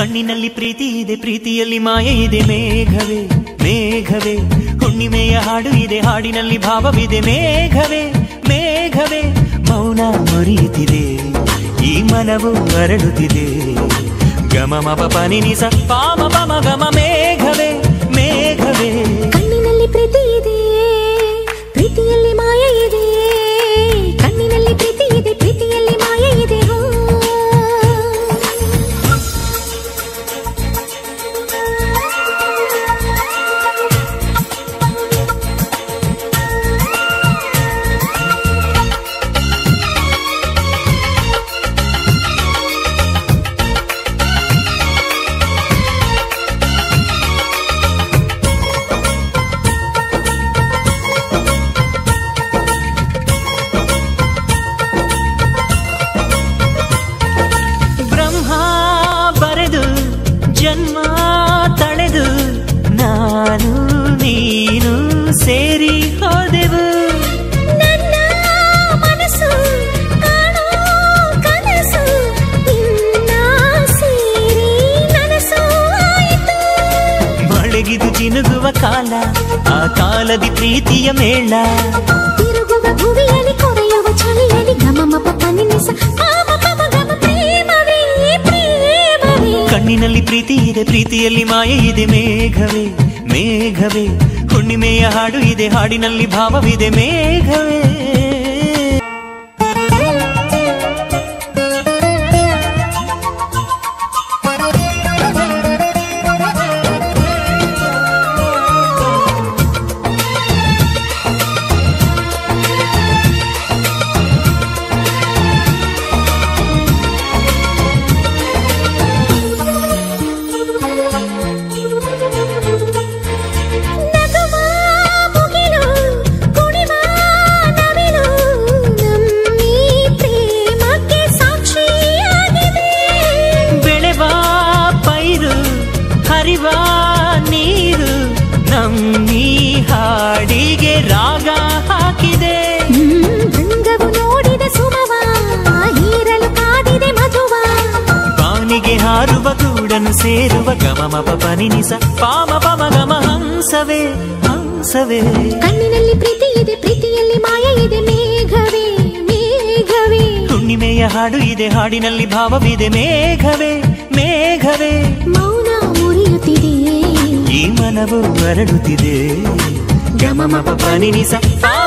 ಕಣ್ಣಿನಲ್ಲಿ ಪ್ರೀತಿ ಇದೆ ಪ್ರೀತಿಯಲ್ಲಿ ಮಾಯೆ ಇದೆ ಮೇಘವೇ ಮೇಘವೇ ಹುಣ್ಣಿಮೆಯ ಹಾಡು ಇದೆ ಹಾಡಿನಲ್ಲಿ ಭಾವವಿದೆ ಮೇಘವೇ ಮೇಘವೇ ಮೌನ ಮುರಿಯುತ್ತಿದೆ ಈ ಮನವು ಅರಳುತ್ತಿದೆ ಗಮ ಮಪ ಪನಿ ನಿಸ ಪಾಮ ಪಮ ಗಮ ಮೇಘವೇ ಮೇಘವೇ ಕಣ್ಣಿನಲ್ಲಿ ಪ್ರೀತಿ ಇದೆ ಪ್ರೀತಿಯಲ್ಲಿ ಮಾಯ ಇದೆ ಕಣ್ಣಿನಲ್ಲಿ ಪ್ರೀತಿ ಇದೆ ಪ್ರೀತಿಯಲ್ಲಿ ಮಾಯ ಇದೆ ಹೋ. ಬ್ರಹ್ಮ ಬರೆದು ಜನ್ಮ ತಳೆದು ನಾನು ನೀನು ಸೇರಿ ಹೋದೆವು ನನ್ನ ಮನಸ್ಸು ಕಾಣೋ ಕನಸು ನಿನ್ನ ಸೇರಿ ನನಸು ಆಯಿತು ಮಳೆಗಿದು ಜಿನುಗುವ ಕಾಲ ಆ ಕಾಲದಿ ಪ್ರೀತಿಯ ಮೇಳ ತಿರುಗುವ ಭುವಿಯಲ್ಲಿ ಕೊರೆಯುವ ಚಳಿಯಲ್ಲಿ ಗಮ ಮಪ ಪನಿನಿಸ ಪಾಮ ಪಮ ಗಮ ಪ್ರೇಮವೇ ಪ್ರೇಮವೇ ಕಣ್ಣಿನಲ್ಲಿ ಪ್ರೀತಿ ಇದೆ ಪ್ರೀತಿಯಲ್ಲಿ ಮಾಯೆ ಇದೆ ಮೇಘವೇ ಮೇಘವೇ ಹುಣ್ಣಿಮೆಯ ಹಾಡು ಇದೆ ಹಾಡಿನಲ್ಲಿ ಭಾವವಿದೆ ಮೇಘವೇ ನಗುವ ಮುಗಿಲು ಕುಣಿವ ನವಿಲು ನಮ್ಮಿ ಪ್ರೇಮಕ್ಕೆ ಸಾಕ್ಷಿಯಾಗಿದೆ ಬೆಳೆವ ಪೈರು ಹರಿವ ನೀರು ನಮ್ಮಿ ಹಾಡಿಗೆ ರಾಗ ಹಾಕಿದೆ ಭೃಂಗವು ನೋಡಿದ ಸುಮವ ಹೀರಲು ಕಾದಿದೆ ಮಧುವ ಬಾನಿಗೆ ಹಾರುವ ಗೂಡನ್ನು ಸೇರುವ ಗಮ ಮಪ ಪನಿನಿಸ ಪಾಮ ಪಮ ಗಮ ಹಂಸವೇ ಹಂಸವೇ ಕಣ್ಣಿನಲ್ಲಿ ಪ್ರೀತಿ ಇದೆ ಪ್ರೀತಿಯಲ್ಲಿ ಮಾಯ ಇದೆ ಮೇಘವೇ ಮೇಘವೇ ಹುಣ್ಣಿಮೆಯ ಹಾಡು ಇದೆ ಹಾಡಿನಲ್ಲಿ ಭಾವವಿದೆ ಮೇಘವೇ ಮೇಘವೇ ಮೌನ ಮುರಿಯುತ್ತಿದೆ ಈ ಮನವು ಅರಳುತ್ತಿದೆ ಗಮ ಮಪ ಪನಿನಿಸ ಆ